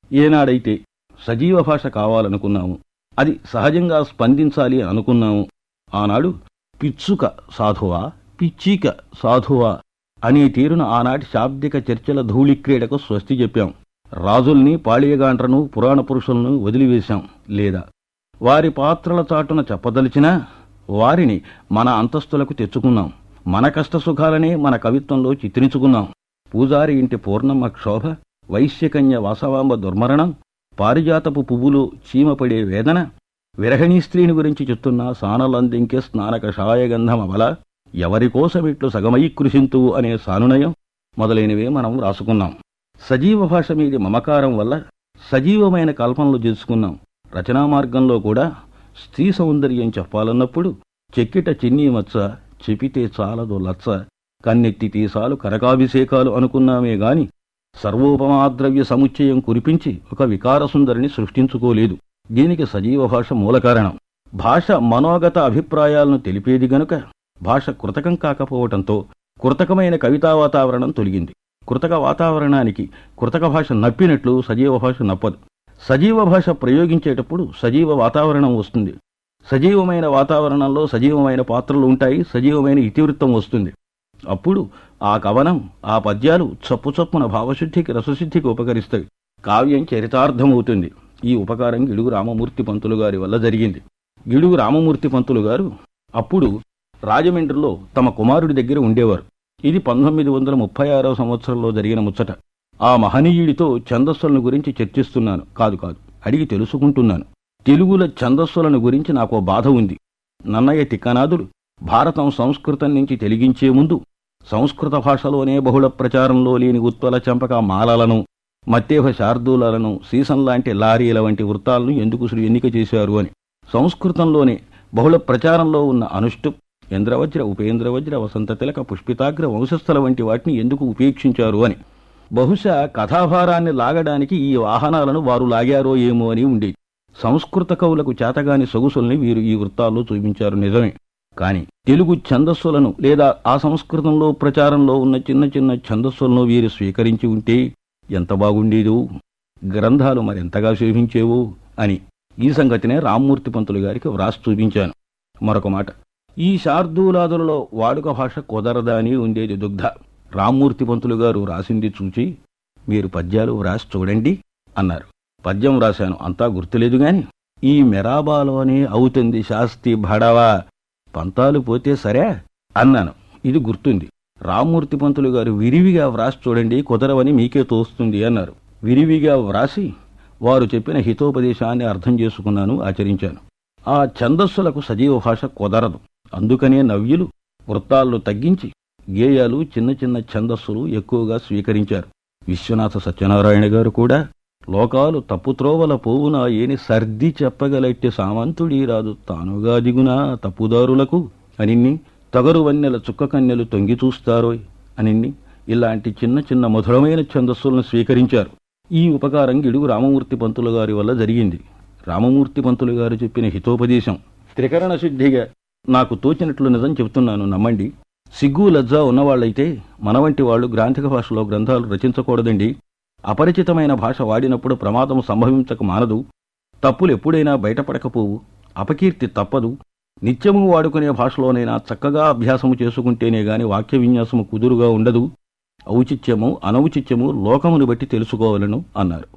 ఏనాడైతే సజీవ భాష కావాలనుకున్నాము అది సహజంగా స్పందించాలి అనుకున్నాము ఆనాడు పిచ్చుక సాధువా పిచ్చిక సాధువా అనే తీరున ఆనాటి శాబ్దిక చర్చల ధూళిక్రీడకు స్వస్తి చెప్పాం రాజుల్ని పాళీయగాండ్రను పురాణ పురుషులను వదిలివేశాం లేదా వారి పాత్రల చాటున చెప్పదలిచినా వారిని మన అంతస్తులకు తెచ్చుకున్నాం మన కష్టసుఖాలనే మన కవిత్వంలో చిత్రించుకున్నాం పూజారి ఇంటి పూర్ణమ్మ క్షోభ వైశ్యకన్య వాసవాంబ దుర్మరణం పారిజాతపు పువ్వులు చీమపడే వేదన విరహిణీ స్త్రీని గురించి చెప్తున్న సానలందింకే స్నానక షాయగంధం అవల ఎవరికోసమిట్లు సగమై కృషింతువు అనే సానునయం మొదలైనవే మనం రాసుకున్నాం సజీవ భాష మీది మమకారం వల్ల సజీవమైన కల్పనలు చేసుకున్నాం రచనా మార్గంలో కూడా స్త్రీ సౌందర్యం చెప్పాలన్నప్పుడు చెక్కిట చిన్నీ మచ్చ చెపితే చాలదు లచ్చ కన్నెత్తి తీసాలు కరకాభిషేకాలు అనుకున్నామే గాని సర్వోపమాద్రవ్య సముచ్చయం కురిపించి ఒక వికారసుందరిని సృష్టించుకోలేదు దీనికి సజీవ భాష మూలకారణం భాష మనోగత అభిప్రాయాలను తెలిపేది గనుక భాష కృతకం కాకపోవటంతో కృతకమైన కవితా వాతావరణం తొలగింది కృతక వాతావరణానికి కృతక భాష నప్పినట్లు సజీవ భాష నప్పదు సజీవ భాష ప్రయోగించేటప్పుడు సజీవ వాతావరణం వస్తుంది సజీవమైన వాతావరణంలో సజీవమైన పాత్రలు ఉంటాయి సజీవమైన ఇతివృత్తం వస్తుంది అప్పుడు ఆ కవనం ఆ పద్యాలు చప్పు చప్పున భావశుద్ధికి రసశుద్ధికి ఉపకరిస్తాయి కావ్యం చరితార్థమవుతుంది ఈ ఉపకారం గిడుగు రామమూర్తి పంతులు గారి వల్ల జరిగింది గిడుగు రామమూర్తి పంతులు గారు అప్పుడు రాజమండ్రిలో తమ కుమారుడి దగ్గర ఉండేవారు ఇది పంతొమ్మిది వందల ముప్పై ఆరవ సంవత్సరంలో జరిగిన ముచ్చట ఆ మహనీయుడితో ఛందస్సులను గురించి చర్చిస్తున్నాను కాదు కాదు అడిగి తెలుసుకుంటున్నాను తెలుగుల ఛందస్సులను గురించి నాకు బాధ ఉంది నన్నయ్య తిక్కనాథుడు భారతం సంస్కృతం నుంచి తెలిగించే ముందు సంస్కృత భాషలోనే బహుళ ప్రచారంలో లేని ఉత్పల చంపక మాలలను మత్తేహ శార్దూలను సీసం లాంటి లారీల వంటి వృత్తాలను ఎందుకు శ్రీ ఎన్నిక చేశారు అని సంస్కృతంలోనే బహుళ ప్రచారంలో ఉన్న అనుష్టు ఇంద్రవజ్ర ఉపేంద్రవజ్ర వసంత తిలక పుష్పితాగ్ర వంశస్థల వంటి వాటిని ఎందుకు ఉపేక్షించారు అని బహుశా కథాభారాన్ని లాగడానికి ఈ వాహనాలను వారు లాగారో ఏమో అని ఉండేది సంస్కృత కవులకు చేతగాని సొగుసుల్ని వీరు ఈ వృత్తాల్లో చూపించారు నిజమే కాని తెలుగు ఛందస్సులను లేదా ఆ సంస్కృతంలో ప్రచారంలో ఉన్న చిన్న చిన్న ఛందస్సులను వీరు స్వీకరించి ఉంటే ఎంత బాగుండేదో గ్రంథాలు మరెంతగా శోభించేవో అని ఈ సంగతినే రామ్మూర్తి పంతులు గారికి వ్రాసి చూపించాను మరొక మాట ఈ శార్దూలాదులలో వాడుక భాష కుదరదా అని ఉండేది దుగ్ధ రామ్మూర్తి పంతులు గారు రాసింది చూచి మీరు పద్యాలు వ్రాసి చూడండి అన్నారు పద్యం వ్రాశాను అంతా గుర్తులేదు గాని ఈ మెరాబాలోనే అవుతుంది శాస్తి భడవా పంతాలు పోతే సరే అన్నాను ఇది గుర్తుంది రామ్మూర్తి పంతులు గారు విరివిగా వ్రాసి చూడండి కుదరవని మీకే తోస్తుంది అన్నారు విరివిగా వ్రాసి వారు చెప్పిన హితోపదేశాన్ని అర్థం చేసుకున్నాను ఆచరించాను ఆ ఛందస్సులకు సజీవ భాష కుదరదు అందుకనే నవ్యులు వృత్తాలను తగ్గించి గేయాలు చిన్న చిన్న ఛందస్సులు ఎక్కువగా స్వీకరించారు విశ్వనాథ సత్యనారాయణ గారు కూడా లోకాలు తప్పుత్రోవల పోవునా ఏని సర్ది చెప్పగలట్టి సామంతుడీ రాదు తానుగా దిగునా తప్పుదారులకు అనిన్ని తగరు వన్నెల చుక్క కన్నెలు తొంగి చూస్తారోయ్ అనిన్ని ఇలాంటి చిన్న చిన్న మధురమైన ఛందస్సులను స్వీకరించారు ఈ ఉపకారం గిడుగు రామమూర్తి పంతులు గారి వల్ల జరిగింది రామమూర్తి పంతులు గారు చెప్పిన హితోపదేశం త్రికరణ శుద్ధిగా నాకు తోచినట్లు నిజం చెబుతున్నాను నమ్మండి సిగ్గు లజ్జ ఉన్నవాళ్లైతే మన వంటి వాళ్ళు గ్రాంథిక భాషలో గ్రంథాలు రచించకూడదండి అపరిచితమైన భాష వాడినప్పుడు ప్రమాదం సంభవించక మానదు తప్పులు ఎప్పుడైనా బయటపడకపోవు అపకీర్తి తప్పదు నిత్యము వాడుకునే భాషలోనైనా చక్కగా అభ్యాసము చేసుకుంటేనే గాని వాక్య విన్యాసము కుదురుగా ఉండదు ఔచిత్యము అనౌచిత్యము లోకమును బట్టి తెలుసుకోవాలను అన్నారు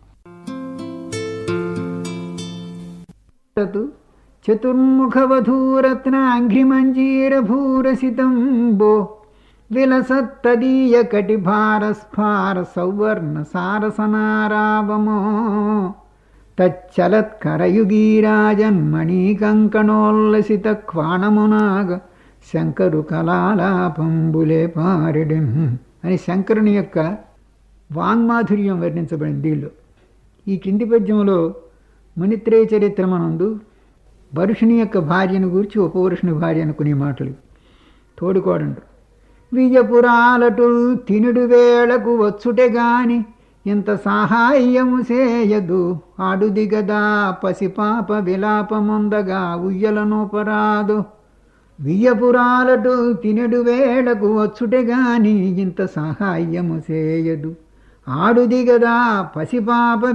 తత్ చతుర్ముఖవధూరత్నాఘ్రిమంజీరభూరసితం బో విలసత్తదీయ కటిభారస్ఫార సౌవర్ణ సారసనారావమో తచ్చలత్కరయుగీరాజన్మణీకంకణోల్లసిత క్వాణమునాగ శంకరు కళాలాపంబులే పారిడిం అని శంకరుని యొక్క వాంగ్మాధుర్యం వర్ణించబడింది దీనిలో ఈ కింది పద్యంలో మునిత్రేయ చరిత్రమనందు వరుషుని యొక్క భార్యను గూర్చి ఉపవరుషుని భార్య అనుకునే మాటలు తోడుకోడండు విజపురాలటు తినుడు వేళకు వచ్చుటే గాని ఇంత సహాయము చేయదు ఆడుదిగదా పసిపాప విలాపముందగా ఉయ్యలనోపరాదు వియ్యపురాలటు తినడు వేళకు వచ్చుటే గాని ఇంత సహాయము చేయదు ఆడుదిగదా పసిపాప